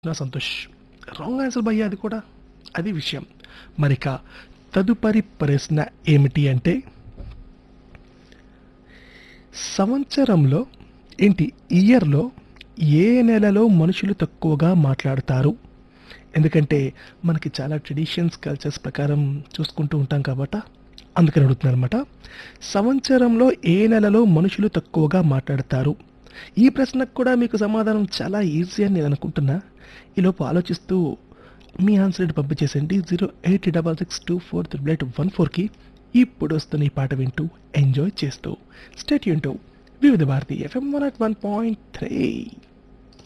నా Santosh wrong answer భయ్య అది కూడా అది విషయం మరిక తదుపరి ప్రశ్న ఏమిటి అంటే సంవత్సరంలో ఏంటి ఇయర్లో ఏ నెలలో మనుషులు తక్కువగా మాట్లాడతారు ఎందుకంటే మనకి చాలా ట్రెడిషన్స్ కల్చర్స్ ప్రకారం చూసుకుంటూ ఉంటాం కాబట్టి అందుకని అడుగుతున్నాను అనమాట సంవత్సరంలో ఏ నెలలో మనుషులు తక్కువగా మాట్లాడతారు ఈ ప్రశ్నకు కూడా మీకు సమాధానం చాలా ఈజీ అని నేను అనుకుంటున్నా ఈలోపు ఆలోచిస్తూ మీ ఆన్సర్ ఏంటి పంపించేసండి zero eight double six two four triple eight one ఫోర్కి ఇప్పుడు వస్తున్న ఈ పాట వింటూ ఎంజాయ్ చేస్తూ stay tuned to Vividh Bharati FM one ought one point three